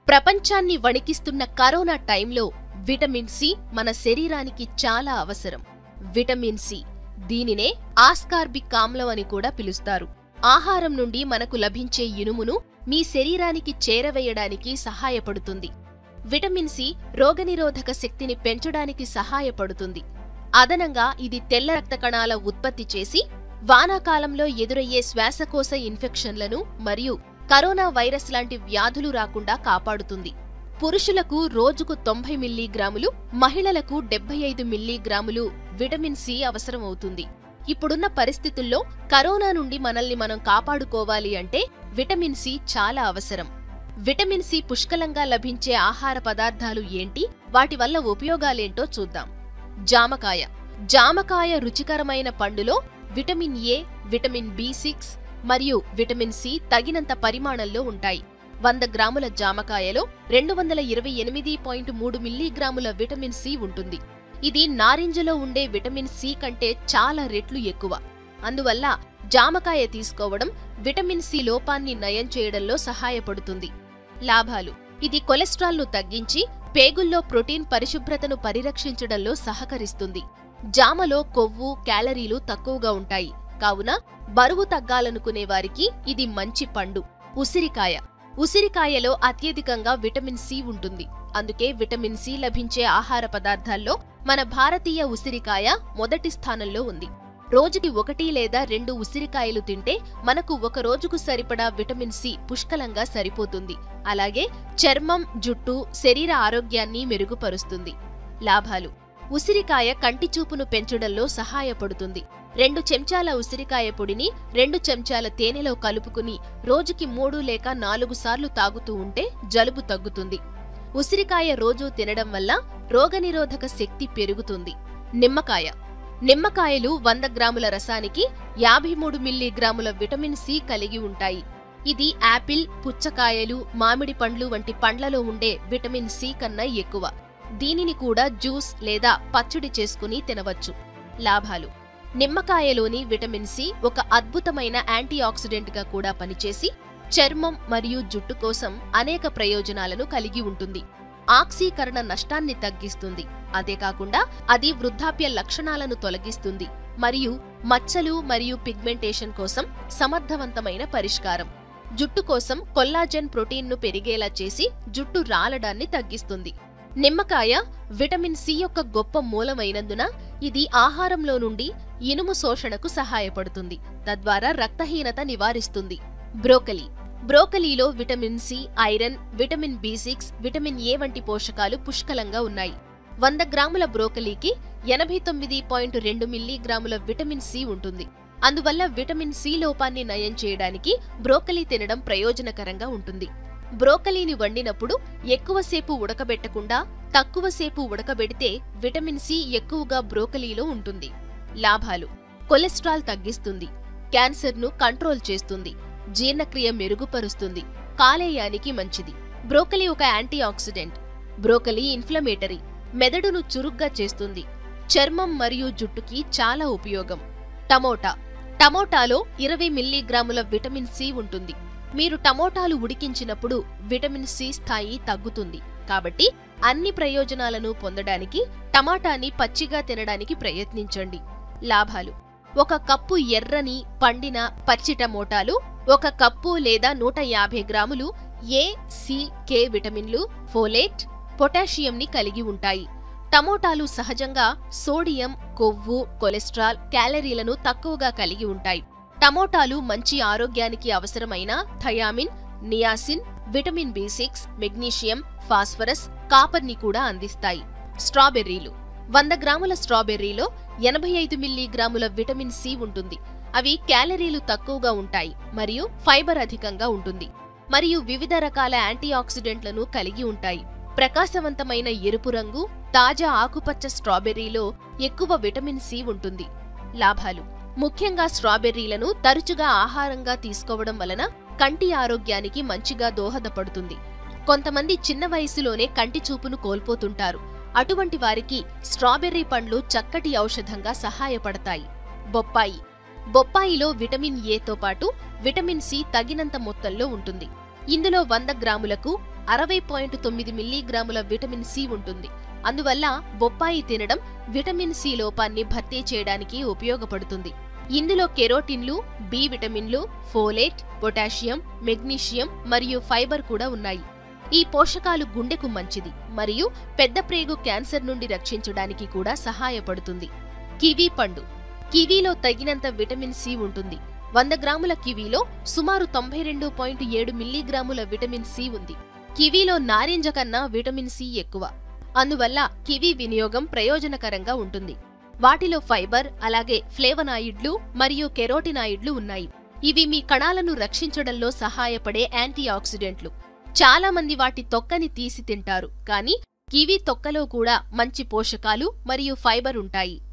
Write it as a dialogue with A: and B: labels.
A: ప్రపంచాన్ని వణికిస్తున్న కరోనా టైంలో విటమిన్ సి మన శరీరానికి చాలా అవసరం విటమిన్ సి దీనినే ఆస్కార్బిక్ ఆమ్లం అని కూడా పిలుస్తారు ఆహారం నుండి మనకు లభించే ఇనుమును మీ శరీరానికి చేరవేయడానికి సహాయపడుతుంది విటమిన్ సి రోగనిరోధక శక్తిని పెంచడానికి సహాయపడుతుంది అదనంగా ఇది తెల్ల రక్త కణాల ఉత్పత్తి చేసి వానాకాలంలో ఎదురయ్యే శ్వాసకోశ ఇన్ఫెక్షన్లను మరియు కరోనా వైరస్ లాంటి వ్యాధులు రాకుండా కాపాడుతుంది పురుషులకు రోజుకు తొంభై మిల్లీగ్రాములు మహిళలకు డెబ్బై ఐదు మిల్లీగ్రాములు విటమిన్ సి అవసరమవుతుంది ఇప్పుడున్న పరిస్థితుల్లో కరోనా నుండి మనల్ని మనం కాపాడుకోవాలి అంటే విటమిన్ సి చాలా అవసరం విటమిన్ సి పుష్కలంగా లభించే ఆహార పదార్థాలు ఏంటి వాటి వల్ల ఉపయోగాలేంటో చూద్దాం జామకాయ జామకాయ రుచికరమైన పండులో vitamin A vitamin B six మరియు విటమిన్ సి తగినంత పరిమాణంలో ఉంటాయి వంద గ్రాముల జామకాయలో రెండు వందల ఇరవై ఎనిమిది పాయింట్ మూడు మిల్లీగ్రాముల విటమిన్ సి ఉంటుంది ఇది నారింజలో ఉండే విటమిన్ సి కంటే చాలా రెట్లు ఎక్కువ అందువల్ల జామకాయ తీసుకోవడం విటమిన్ సి లోపాన్ని నయం చేయడంలో సహాయపడుతుంది లాభాలు ఇది కొలెస్ట్రాల్ను తగ్గించి పేగుల్లో ప్రోటీన్ పరిశుభ్రతను పరిరక్షించడంలో సహకరిస్తుంది జామలో కొవ్వు క్యాలరీలు తక్కువగా ఉంటాయి కావున బరువు తగ్గాలనుకునే వారికి ఇది మంచి పండు ఉసిరికాయ ఉసిరికాయలో అత్యధికంగా విటమిన్ సి ఉంటుంది అందుకే విటమిన్ సి లభించే ఆహార పదార్థాల్లో మన భారతీయ ఉసిరికాయ మొదటి స్థానంలో ఉంది రోజుకి ఒకటి లేదా రెండు ఉసిరికాయలు తింటే మనకు ఒక రోజుకు సరిపడా విటమిన్ సి పుష్కలంగా సరిపోతుంది అలాగే చర్మం జుట్టు శరీర ఆరోగ్యాన్ని మెరుగుపరుస్తుంది లాభాలు ఉసిరికాయ కంటి చూపును పెంచడంలో సహాయపడుతుంది రెండు చెంచాల ఉసిరికాయ పొడిని రెండు చెంచాల తేనెలో కలుపుకుని రోజుకి మూడు లేక నాలుగు సార్లు తాగుతూ ఉంటే జలుబు తగ్గుతుంది ఉసిరికాయ రోజూ తినడం వల్ల రోగనిరోధక శక్తి పెరుగుతుంది నిమ్మకాయ నిమ్మకాయలు వంద గ్రాముల రసానికి యాభై మూడు మిల్లీగ్రాముల విటమిన్ సి కలిగి ఉంటాయి ఇది యాపిల్ పుచ్చకాయలు మామిడి పండ్లు వంటి పండ్లలో ఉండే విటమిన్ సి కన్నా ఎక్కువ దీనిని కూడా జ్యూస్ లేదా పచ్చడి చేసుకుని తినవచ్చు లాభాలు నిమ్మకాయలోని విటమిన్ సి ఒక అద్భుతమైన యాంటీ ఆక్సిడెంట్గా కూడా పనిచేసి చర్మం మరియు జుట్టు కోసం అనేక ప్రయోజనాలను కలిగి ఉంటుంది ఆక్సీకరణ నష్టాన్ని తగ్గిస్తుంది అంతేకాకుండా అది వృద్ధాప్య లక్షణాలను తొలగిస్తుంది మరియు మచ్చలు మరియు పిగ్మెంటేషన్ కోసం సమర్థవంతమైన పరిష్కారం జుట్టు కోసం కొల్లాజెన్ ప్రోటీన్ను పెరిగేలా చేసి జుట్టు రాలడాన్ని తగ్గిస్తుంది నిమ్మకాయ విటమిన్ సి యొక్క గొప్ప మూలమైనందున ఇది ఆహారంలో నుండి ఇనుము శోషణకు సహాయపడుతుంది తద్వారా రక్తహీనత నివారిస్తుంది బ్రోకలీ బ్రోకలీలో vitamin C iron vitamin B six vitamin A వంటి పోషకాలు పుష్కలంగా ఉన్నాయి వంద గ్రాముల బ్రోకలీకి ఎనభై తొమ్మిది పాయింట్ రెండు మిల్లీగ్రాముల విటమిన్ సి ఉంటుంది అందువల్ల విటమిన్ సి లోపాన్ని నయం చేయడానికి బ్రోకలీ తినడం ప్రయోజనకరంగా ఉంటుంది బ్రోకలీని వండినప్పుడు ఎక్కువసేపు ఉడకబెట్టకుండా తక్కువసేపు ఉడకబెడితే విటమిన్ సి ఎక్కువగా బ్రోకలీలో ఉంటుంది లాభాలు కొలెస్ట్రాల్ తగ్గిస్తుంది క్యాన్సర్ను కంట్రోల్ చేస్తుంది జీర్ణక్రియ మెరుగుపరుస్తుంది కాలేయానికి మంచిది బ్రోకలీ ఒక యాంటీ ఆక్సిడెంట్ బ్రోకలీ ఇన్ఫ్లమేటరీ మెదడును చురుగ్గా చేస్తుంది చర్మం మరియు జుట్టుకి చాలా ఉపయోగం టమోటా టమోటాలో ఇరవై మిల్లీగ్రాముల విటమిన్ సి ఉంటుంది మీరు టమోటాలు ఉడికించినప్పుడు విటమిన్ సి స్థాయి తగ్గుతుంది కాబట్టి అన్ని ప్రయోజనాలను పొందడానికి టమాటాని పచ్చిగా తినడానికి ప్రయత్నించండి లాభాలు ఒక కప్పు ఎర్రని పండిన పచ్చి టమోటాలు ఒక కప్పు లేదా నూట యాభై గ్రాములు ఏ సి కే విటమిన్లు ఫోలేట్ పొటాషియంని కలిగి ఉంటాయి టమోటాలు సహజంగా సోడియం కొవ్వు కొలెస్ట్రాల్ క్యాలరీలను తక్కువగా కలిగి ఉంటాయి టమోటాలు మంచి ఆరోగ్యానికి అవసరమైన thiamine niacin vitamin B six magnesium phosphorus కాపర్ని కూడా అందిస్తాయి స్ట్రాబెర్రీలు వంద గ్రాముల స్ట్రాబెర్రీలో ఎనభై ఐదు మిల్లీగ్రాముల విటమిన్ సి ఉంటుంది అవి క్యాలరీలు తక్కువగా ఉంటాయి మరియు ఫైబర్ అధికంగా ఉంటుంది మరియు వివిధ రకాల యాంటీ ఆక్సిడెంట్లను కలిగి ఉంటాయి ప్రకాశవంతమైన ఎరుపు రంగు తాజా ఆకుపచ్చ స్ట్రాబెర్రీలో ఎక్కువ విటమిన్ సి ఉంటుంది లాభాలు ముఖ్యంగా స్ట్రాబెర్రీలను తరచుగా ఆహారంగా తీసుకోవడం వలన కంటి ఆరోగ్యానికి మంచిగా దోహదపడుతుంది కొంతమంది చిన్న వయసులోనే కంటి చూపును కోల్పోతుంటారు అటువంటి వారికి స్ట్రాబెర్రీ పండ్లు చక్కటి ఔషధంగా సహాయపడతాయి బొప్పాయి బొప్పాయిలో విటమిన్ ఏతో పాటు విటమిన్ సి తగినంత మొత్తంలో ఉంటుంది ఇందులో వంద గ్రాములకు అరవై పాయింట్ తొమ్మిది మిల్లీగ్రాముల విటమిన్ సి ఉంటుంది అందువల్ల బొప్పాయి తినడం విటమిన్ సి లోపాన్ని భర్తీ చేయడానికి ఉపయోగపడుతుంది ఇందులో కెరోటిన్లు బి విటమిన్లు ఫోలేట్ పొటాషియం మెగ్నీషియం మరియు ఫైబర్ కూడా ఉన్నాయి ఈ పోషకాలు గుండెకు మంచిది మరియు పెద్ద ప్రేగు క్యాన్సర్ నుండి రక్షించడానికి కూడా సహాయపడుతుంది కివీ పండు కివీలో తగినంత విటమిన్ సి ఉంటుంది వంద గ్రాముల కివీలో సుమారు తొంభై రెండు పాయింట్ ఏడు మిల్లీగ్రాముల విటమిన్ సి ఉంది కివీలో నారింజ కన్నా విటమిన్ సి ఎక్కువ అందువల్ల కివీ వినియోగం ప్రయోజనకరంగా ఉంటుంది వాటిలో ఫైబర్ అలాగే ఫ్లేవనాయిడ్లు మరియు కెరోటినాయిడ్లు ఉన్నాయి ఇవి మీ కణాలను రక్షించడంలో సహాయపడే యాంటీ ఆక్సిడెంట్లు చాలా మంది వాటి తొక్కని తీసి తింటారు కానీ కివీ తొక్కలో కూడా మంచి పోషకాలు మరియు ఫైబర్ ఉంటాయి